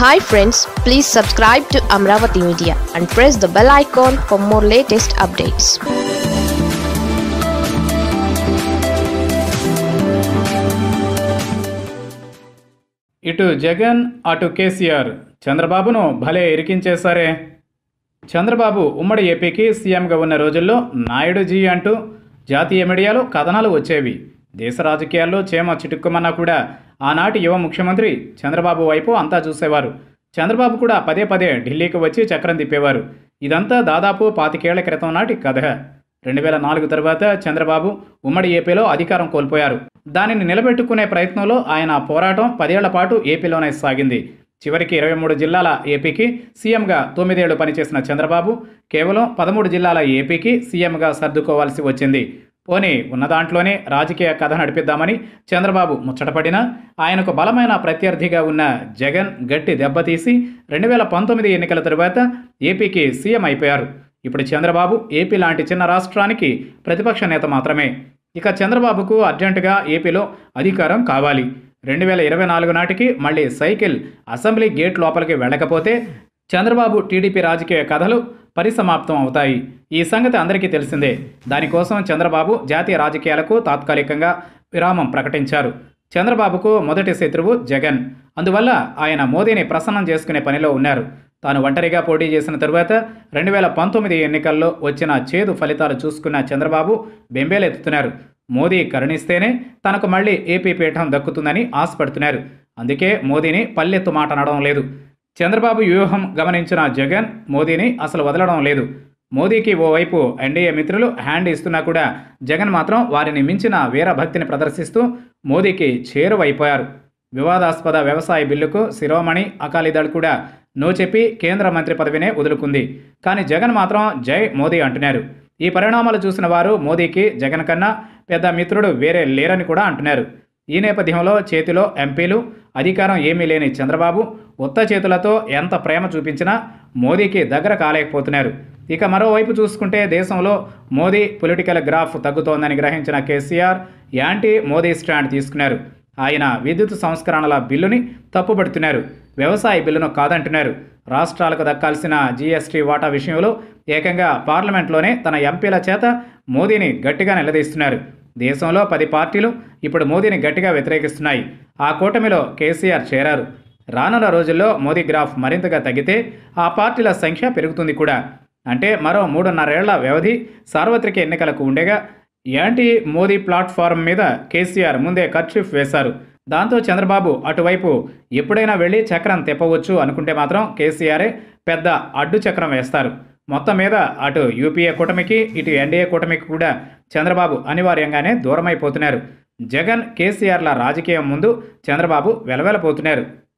hi friends please subscribe to Amaravati media and press the bell icon for more latest updates ఇటు జగన్ అటు కేసీఆర్ చంద్రబాబును భలే ఇరికించేశారే చంద్రబాబు ఉమ్మడి ఏపీకి సీఎంగా ఉన్న రోజుల్లో నాయుడుజీ అంటూ జాతీయ మీడియాలో కథనాలు వచ్చేవి దేశ రాజకీయాల్లో చేమ చిటుక్కుమన్నా కూడా ఆనాటి యువ ముఖ్యమంత్రి చంద్రబాబు వైపు అంతా చూసేవారు చంద్రబాబు కూడా పదే పదే ఢిల్లీకి వచ్చి చక్రం తిప్పేవారు ఇదంతా దాదాపు పాతికేళ్ల క్రితం నాటి కథ రెండు వేల నాలుగు తర్వాత చంద్రబాబు ఉమ్మడి ఏపీలో అధికారం కోల్పోయారు దానిని నిలబెట్టుకునే ప్రయత్నంలో ఆయన పోరాటం పదేళ్ల పాటు ఏపీలోనే సాగింది చివరికి ఇరవై మూడు జిల్లాల ఏపీకి సీఎంగా తొమ్మిదేళ్లు పనిచేసిన చంద్రబాబు కేవలం పదమూడు జిల్లాల ఏపీకి సీఎంగా సర్దుకోవాల్సి వచ్చింది పోనీ ఉన్న దాంట్లోనే రాజకీయ కథ నడిపిద్దామని చంద్రబాబు ముచ్చటపడినా ఆయనకు బలమైన ప్రత్యర్థిగా ఉన్న జగన్ గట్టి దెబ్బతీసి రెండు వేల పంతొమ్మిది ఎన్నికల తరువాత ఏపీకి సీఎం అయిపోయారు ఇప్పుడు చంద్రబాబు ఏపీ లాంటి చిన్న రాష్ట్రానికి ప్రతిపక్ష నేత మాత్రమే ఇక చంద్రబాబుకు అర్జెంటుగా ఏపీలో అధికారం కావాలి రెండు వేల ఇరవై నాలుగు నాటికి మళ్ళీ సైకిల్ అసెంబ్లీ గేట్ లోపలికి వెళ్ళకపోతే చంద్రబాబు టీడీపీ రాజకీయ కథలు పరిసమాప్తం అవుతాయి ఈ సంగతి అందరికీ తెలిసిందే దానికోసం చంద్రబాబు జాతీయ రాజకీయాలకు తాత్కాలికంగా విరామం ప్రకటించారు చంద్రబాబుకు మొదటి శత్రువు జగన్ అందువల్ల ఆయన మోదీని ప్రసన్నం చేసుకునే పనిలో ఉన్నారు తాను ఒంటరిగా పోటీ చేసిన తరువాత రెండు వేల పంతొమ్మిది ఎన్నికల్లో వచ్చిన చేదు ఫలితాలు చూసుకున్న చంద్రబాబు బెంబేలెత్తుతున్నారు మోదీ కరుణిస్తేనే తనకు మళ్ళీ ఏపీ పీఠం దక్కుతుందని ఆశపడుతున్నారు అందుకే మోదీని పల్లెత్తు మాట అనడం లేదు చంద్రబాబు వ్యూహం గమనించిన జగన్ మోదీని అసలు వదలడం లేదు మోదీకి ఓవైపు ఎన్డీఏ మిత్రులు హ్యాండ్ ఇస్తున్నా కూడా జగన్ మాత్రం వారిని మించిన వీరభక్తిని ప్రదర్శిస్తూ మోదీకి చేరువైపోయారు వివాదాస్పద వ్యవసాయ బిల్లుకు శిరోమణి అకాలీదళ్ కూడా నో చెప్పి కేంద్ర మంత్రి పదవినే వదులుకుంది కానీ జగన్ మాత్రం జై మోదీ అంటున్నారు ఈ పరిణామాలు చూసిన వారు మోదీకి జగన్ కన్నా పెద్ద మిత్రుడు వేరే లేరని కూడా అంటున్నారు ఈ నేపథ్యంలో చేతిలో ఎంపీలు అధికారం ఏమీ లేని చంద్రబాబు ఉత్త చేతులతో ఎంత ప్రేమ చూపించినా మోదీకి దగ్గర కాలేకపోతున్నారు ఇక మరోవైపు చూసుకుంటే దేశంలో మోదీ పొలిటికల్ గ్రాఫ్ తగ్గుతోందని గ్రహించిన కేసీఆర్ యాంటీ మోదీ స్టాండ్ తీసుకున్నారు ఆయన విద్యుత్ సంస్కరణల బిల్లుని తప్పుపడుతున్నారు వ్యవసాయ బిల్లును కాదంటున్నారు రాష్ట్రాలకు దక్కాల్సిన జీఎస్టీ వాటా విషయంలో ఏకంగా పార్లమెంట్లోనే తన ఎంపీల చేత మోదీని గట్టిగా నిలదీస్తున్నారు దేశంలో పది పార్టీలు ఇప్పుడు మోదీని గట్టిగా వ్యతిరేకిస్తున్నాయి ఆ కూటమిలో కేసీఆర్ చేరారు రానున్న రోజుల్లో మోదీ గ్రాఫ్ మరింతగా తగ్గితే ఆ పార్టీల సంఖ్య పెరుగుతుంది కూడా అంటే మరో మూడున్నరేళ్ల వ్యవధి సార్వత్రిక ఎన్నికలకు ఉండేగా యాంటీ మోదీ ప్లాట్ఫారం మీద కేసీఆర్ ముందే కర్చీఫ్ వేశారు దాంతో చంద్రబాబు అటువైపు ఎప్పుడైనా వెళ్ళి చక్రం తిప్పవచ్చు అనుకుంటే మాత్రం కేసీఆరే పెద్ద అడ్డు చక్రం వేస్తారు మొత్తం మీద అటు యూపీఏ కూటమికి ఇటు ఎన్డీఏ కూటమికి కూడా చంద్రబాబు అనివార్యంగానే దూరమైపోతున్నారు జగన్ కేసీఆర్ల రాజకీయం ముందు చంద్రబాబు వెలవెలపోతున్నారు